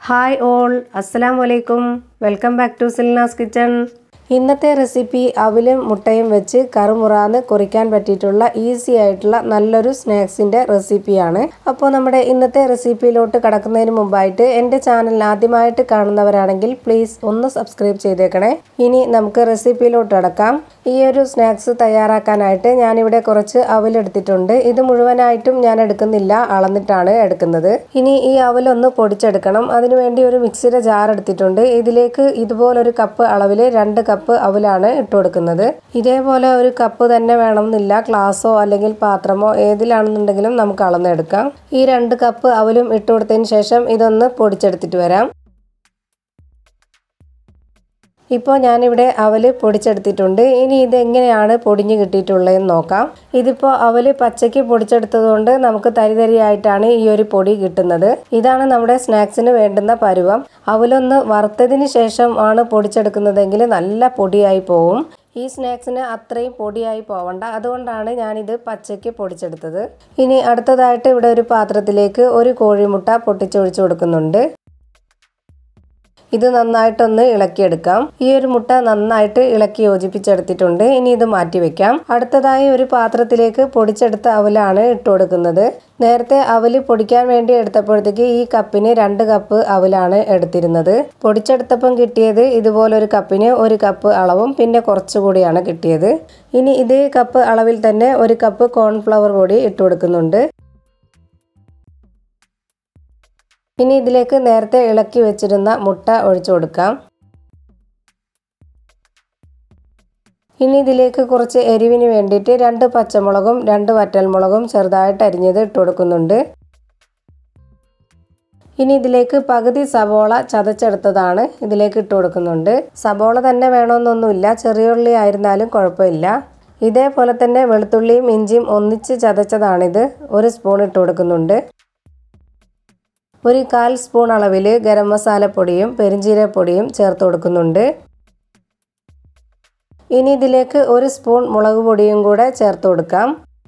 hi all അസ്സലാം വലൈക്കും welcome back to Silna's kitchen ഇന്നത്തെ റെസിപ്പി അവിലും മുട്ടയും വെച്ച് കറുമുറാന്ന് കുറിക്കാൻ പറ്റിയിട്ടുള്ള ഈസി ആയിട്ടുള്ള നല്ലൊരു സ്നാക്സിൻ്റെ റെസിപ്പിയാണ് അപ്പോൾ നമ്മുടെ ഇന്നത്തെ റെസിപ്പിയിലോട്ട് കടക്കുന്നതിന് മുമ്പായിട്ട് എൻ്റെ ചാനൽ ആദ്യമായിട്ട് കാണുന്നവരാണെങ്കിൽ പ്ലീസ് ഒന്ന് സബ്സ്ക്രൈബ് ചെയ്തേക്കണേ ഇനി നമുക്ക് റെസിപ്പിയിലോട്ട് കടക്കാം ഈ ഒരു സ്നാക്സ് തയ്യാറാക്കാനായിട്ട് ഞാനിവിടെ കുറച്ച് അവലെടുത്തിട്ടുണ്ട് ഇത് മുഴുവനായിട്ടും ഞാൻ എടുക്കുന്നില്ല അളന്നിട്ടാണ് എടുക്കുന്നത് ഇനി ഈ അവലൊന്ന് പൊടിച്ചെടുക്കണം അതിനുവേണ്ടി ഒരു മിക്സിയുടെ ജാർ എടുത്തിട്ടുണ്ട് ഇതിലേക്ക് ഇതുപോലൊരു കപ്പ് അളവിൽ രണ്ട് കപ്പ് അവലാണ് ഇട്ട് കൊടുക്കുന്നത് ഇതേപോലെ ഒരു കപ്പ് തന്നെ വേണമെന്നില്ല ഗ്ലാസ്സോ അല്ലെങ്കിൽ പാത്രമോ ഏതിലാണെന്നുണ്ടെങ്കിലും നമുക്ക് അളന്നെടുക്കാം ഈ രണ്ട് കപ്പ് അവലും ഇട്ട് കൊടുത്തതിന് ശേഷം ഇതൊന്ന് പൊടിച്ചെടുത്തിട്ട് വരാം ഇപ്പോൾ ഞാനിവിടെ അവൽ പൊടിച്ചെടുത്തിട്ടുണ്ട് ഇനി ഇത് എങ്ങനെയാണ് പൊടിഞ്ഞ് കിട്ടിയിട്ടുള്ളതെന്ന് നോക്കാം ഇതിപ്പോൾ അവൽ പച്ചയ്ക്ക് പൊടിച്ചെടുത്തതുകൊണ്ട് നമുക്ക് തരി തരിയായിട്ടാണ് ഈ ഒരു പൊടി കിട്ടുന്നത് ഇതാണ് നമ്മുടെ സ്നാക്സിന് വേണ്ടുന്ന പരുവം അവലൊന്ന് വറുത്തതിന് ശേഷം ആണ് പൊടിച്ചെടുക്കുന്നതെങ്കിൽ നല്ല പൊടിയായി പോവും ഈ സ്നാക്സിന് അത്രയും പൊടിയായി പോവണ്ട അതുകൊണ്ടാണ് ഞാനിത് പച്ചയ്ക്ക് പൊടിച്ചെടുത്തത് ഇനി അടുത്തതായിട്ട് ഇവിടെ ഒരു പാത്രത്തിലേക്ക് ഒരു കോഴിമുട്ട പൊട്ടിച്ചൊഴിച്ചു കൊടുക്കുന്നുണ്ട് ഇത് നന്നായിട്ടൊന്ന് ഇളക്കിയെടുക്കാം ഈ ഒരു മുട്ട നന്നായിട്ട് ഇളക്കി യോജിപ്പിച്ചെടുത്തിട്ടുണ്ട് ഇനി ഇത് മാറ്റി വെക്കാം അടുത്തതായി ഒരു പാത്രത്തിലേക്ക് പൊടിച്ചെടുത്ത അവലാണ് ഇട്ട് കൊടുക്കുന്നത് നേരത്തെ അവല് പൊടിക്കാൻ വേണ്ടി എടുത്തപ്പോഴത്തേക്ക് ഈ കപ്പിന് രണ്ട് കപ്പ് അവലാണ് എടുത്തിരുന്നത് പൊടിച്ചെടുത്തപ്പം കിട്ടിയത് ഇതുപോലൊരു കപ്പിന് ഒരു കപ്പ് അളവും പിന്നെ കുറച്ചുകൂടിയാണ് കിട്ടിയത് ഇനി ഇതേ കപ്പ് അളവിൽ തന്നെ ഒരു കപ്പ് കോൺഫ്ലവർ പൊടി ഇട്ട് കൊടുക്കുന്നുണ്ട് ഇനി ഇതിലേക്ക് നേരത്തെ ഇളക്കി വെച്ചിരുന്ന മുട്ട ഒഴിച്ചു കൊടുക്കാം ഇനി ഇതിലേക്ക് കുറച്ച് എരിവിന് വേണ്ടിയിട്ട് രണ്ട് പച്ചമുളകും രണ്ട് വറ്റൽമുളകും ചെറുതായിട്ട് അരിഞ്ഞത് ഇട്ട് കൊടുക്കുന്നുണ്ട് ഇനി ഇതിലേക്ക് പകുതി സബോള ചതച്ചെടുത്തതാണ് ഇതിലേക്ക് ഇട്ട് കൊടുക്കുന്നുണ്ട് സബോള തന്നെ വേണമെന്നൊന്നുമില്ല ചെറിയ ഉള്ളി ആയിരുന്നാലും കുഴപ്പമില്ല ഇതേപോലെ തന്നെ വെളുത്തുള്ളിയും ഇഞ്ചിയും ഒന്നിച്ച് ചതച്ചതാണിത് ഒരു സ്പൂൺ ഇട്ട് കൊടുക്കുന്നുണ്ട് ഒരു കാൽ സ്പൂൺ അളവിൽ ഗരം മസാലപ്പൊടിയും പെരിഞ്ചീരപ്പൊടിയും ചേർത്ത് കൊടുക്കുന്നുണ്ട് ഇനി ഇതിലേക്ക് ഒരു സ്പൂൺ മുളക് പൊടിയും കൂടെ ചേർത്ത് കൊടുക്കാം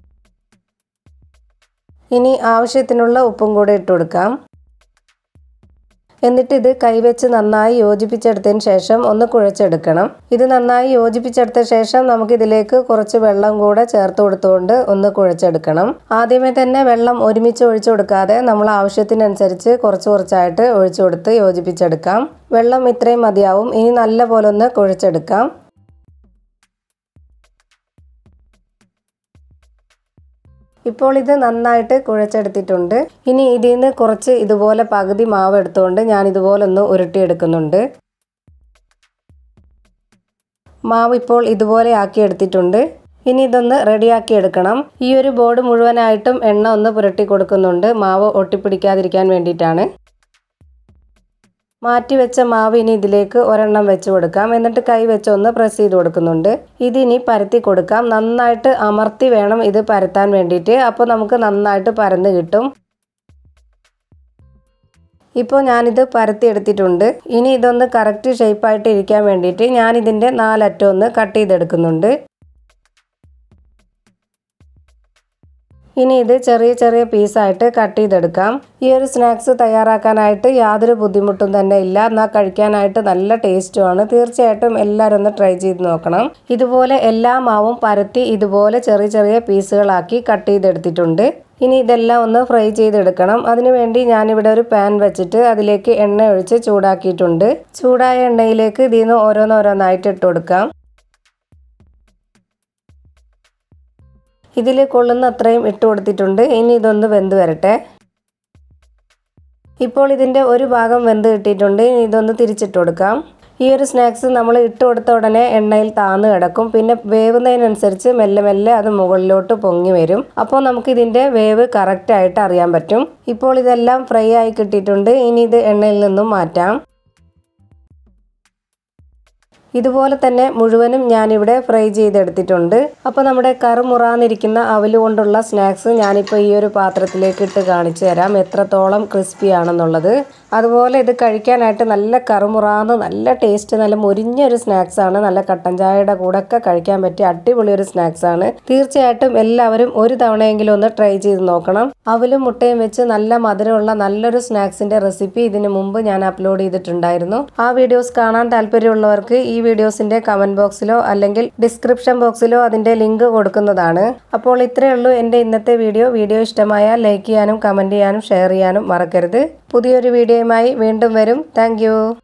ഇനി ആവശ്യത്തിനുള്ള ഉപ്പും കൂടെ ഇട്ട് കൊടുക്കാം എന്നിട്ട് ഇത് കൈവച്ച് നന്നായി യോജിപ്പിച്ചെടുത്തതിന് ശേഷം ഒന്ന് കുഴച്ചെടുക്കണം ഇത് നന്നായി യോജിപ്പിച്ചെടുത്ത ശേഷം നമുക്ക് ഇതിലേക്ക് കുറച്ച് വെള്ളം കൂടെ ചേർത്ത് കൊടുത്തുകൊണ്ട് ഒന്ന് കുഴച്ചെടുക്കണം ആദ്യമേ തന്നെ വെള്ളം ഒരുമിച്ച് ഒഴിച്ചു കൊടുക്കാതെ നമ്മൾ ആവശ്യത്തിനനുസരിച്ച് കുറച്ച് കുറച്ചായിട്ട് ഒഴിച്ചു കൊടുത്ത് യോജിപ്പിച്ചെടുക്കാം വെള്ളം ഇത്രയും മതിയാവും ഇനി നല്ല പോലെ ഒന്ന് കുഴച്ചെടുക്കാം ഇപ്പോൾ ഇത് നന്നായിട്ട് കുഴച്ചെടുത്തിട്ടുണ്ട് ഇനി ഇതിൽ നിന്ന് കുറച്ച് ഇതുപോലെ പകുതി മാവ് എടുത്തുകൊണ്ട് ഞാൻ ഇതുപോലെ ഒന്ന് ഉരുട്ടിയെടുക്കുന്നുണ്ട് മാവ് ഇപ്പോൾ ഇതുപോലെ ആക്കി എടുത്തിട്ടുണ്ട് ഇനി ഇതൊന്ന് റെഡിയാക്കി എടുക്കണം ഈ ഒരു ബോർഡ് മുഴുവനായിട്ടും എണ്ണ ഒന്ന് പുരട്ടി കൊടുക്കുന്നുണ്ട് മാവ് ഒട്ടിപ്പിടിക്കാതിരിക്കാൻ വേണ്ടിയിട്ടാണ് മാറ്റി വെച്ച മാവ് ഇനി ഇതിലേക്ക് ഒരെണ്ണം വെച്ച് കൊടുക്കാം എന്നിട്ട് കൈ വെച്ച് ഒന്ന് പ്രസ് ചെയ്ത് കൊടുക്കുന്നുണ്ട് ഇതിനി പരത്തി കൊടുക്കാം നന്നായിട്ട് അമർത്തി വേണം ഇത് പരത്താൻ വേണ്ടിയിട്ട് അപ്പോൾ നമുക്ക് നന്നായിട്ട് പരന്ന് കിട്ടും ഇപ്പോൾ ഞാനിത് പരത്തി എടുത്തിട്ടുണ്ട് ഇനി ഇതൊന്ന് കറക്റ്റ് ഷേപ്പായിട്ട് ഇരിക്കാൻ വേണ്ടിയിട്ട് ഞാനിതിൻ്റെ നാലറ്റം ഒന്ന് കട്ട് ചെയ്തെടുക്കുന്നുണ്ട് ഇനി ഇത് ചെറിയ ചെറിയ പീസായിട്ട് കട്ട് ചെയ്തെടുക്കാം ഈ ഒരു സ്നാക്സ് തയ്യാറാക്കാനായിട്ട് യാതൊരു ബുദ്ധിമുട്ടും തന്നെ ഇല്ല എന്നാൽ കഴിക്കാനായിട്ട് നല്ല ടേസ്റ്റുമാണ് തീർച്ചയായിട്ടും എല്ലാവരും ഒന്ന് ട്രൈ ചെയ്ത് നോക്കണം ഇതുപോലെ എല്ലാ മാവും പരത്തി ഇതുപോലെ ചെറിയ ചെറിയ പീസുകളാക്കി കട്ട് ചെയ്തെടുത്തിട്ടുണ്ട് ഇനി ഇതെല്ലാം ഒന്ന് ഫ്രൈ ചെയ്തെടുക്കണം അതിനുവേണ്ടി ഞാനിവിടെ ഒരു പാൻ വെച്ചിട്ട് അതിലേക്ക് എണ്ണ ഒഴിച്ച് ചൂടാക്കിയിട്ടുണ്ട് ചൂടായ എണ്ണയിലേക്ക് ഇതിൽ നിന്ന് ഓരോന്നോരോന്നായിട്ട് ഇട്ട് കൊടുക്കാം ഇതിൽ കൊള്ളുന്ന അത്രയും ഇട്ട് കൊടുത്തിട്ടുണ്ട് ഇനി ഇതൊന്ന് വെന്ത് വരട്ടെ ഇപ്പോൾ ഇതിൻ്റെ ഒരു ഭാഗം വെന്ത് കിട്ടിയിട്ടുണ്ട് ഇനി ഇതൊന്ന് തിരിച്ചിട്ട് കൊടുക്കാം ഈ ഒരു സ്നാക്സ് നമ്മൾ ഇട്ട് കൊടുത്ത ഉടനെ എണ്ണയിൽ താന്ന് കിടക്കും പിന്നെ വേവുന്നതിനനുസരിച്ച് മെല്ലെ മെല്ലെ അത് മുകളിലോട്ട് പൊങ്ങി വരും അപ്പോൾ നമുക്ക് ഇതിൻ്റെ വേവ് കറക്റ്റായിട്ട് അറിയാൻ പറ്റും ഇപ്പോൾ ഇതെല്ലാം ഫ്രൈ ആയി കിട്ടിയിട്ടുണ്ട് ഇനി ഇത് എണ്ണയിൽ നിന്നും മാറ്റാം ഇതുപോലെ തന്നെ മുഴുവനും ഞാനിവിടെ ഫ്രൈ ചെയ്തെടുത്തിട്ടുണ്ട് അപ്പോൾ നമ്മുടെ കറുമുറാന്നിരിക്കുന്ന അവല് കൊണ്ടുള്ള സ്നാക്സ് ഞാനിപ്പോൾ ഈ ഒരു പാത്രത്തിലേക്ക് ഇട്ട് കാണിച്ചു തരാം എത്രത്തോളം ക്രിസ്പി ആണെന്നുള്ളത് അതുപോലെ ഇത് കഴിക്കാനായിട്ട് നല്ല കറുമുറാന്ന് നല്ല ടേസ്റ്റ് നല്ല മുരിഞ്ഞൊരു സ്നാക്സ് ആണ് നല്ല കട്ടൻ ചായയുടെ കൂടെ ഒക്കെ കഴിക്കാൻ പറ്റിയ അടിപൊളി ഒരു സ്നാക്സ് ആണ് തീർച്ചയായിട്ടും എല്ലാവരും ഒരു തവണയെങ്കിലും ഒന്ന് ട്രൈ ചെയ്ത് നോക്കണം അവലും മുട്ടയും വെച്ച് നല്ല മധുരമുള്ള നല്ലൊരു സ്നാക്സിന്റെ റെസിപ്പി ഇതിനു മുമ്പ് ഞാൻ അപ്ലോഡ് ചെയ്തിട്ടുണ്ടായിരുന്നു ആ വീഡിയോസ് കാണാൻ താല്പര്യമുള്ളവർക്ക് ഈ വീഡിയോസിന്റെ കമന്റ് ബോക്സിലോ അല്ലെങ്കിൽ ഡിസ്ക്രിപ്ഷൻ ബോക്സിലോ അതിന്റെ ലിങ്ക് കൊടുക്കുന്നതാണ് അപ്പോൾ ഇത്രയേ ഉള്ളൂ എൻ്റെ ഇന്നത്തെ വീഡിയോ വീഡിയോ ഇഷ്ടമായാൽ ലൈക്ക് ചെയ്യാനും കമന്റ് ചെയ്യാനും ഷെയർ ചെയ്യാനും മറക്കരുത് പുതിയൊരു വീഡിയോയുമായി വീണ്ടും വരും താങ്ക്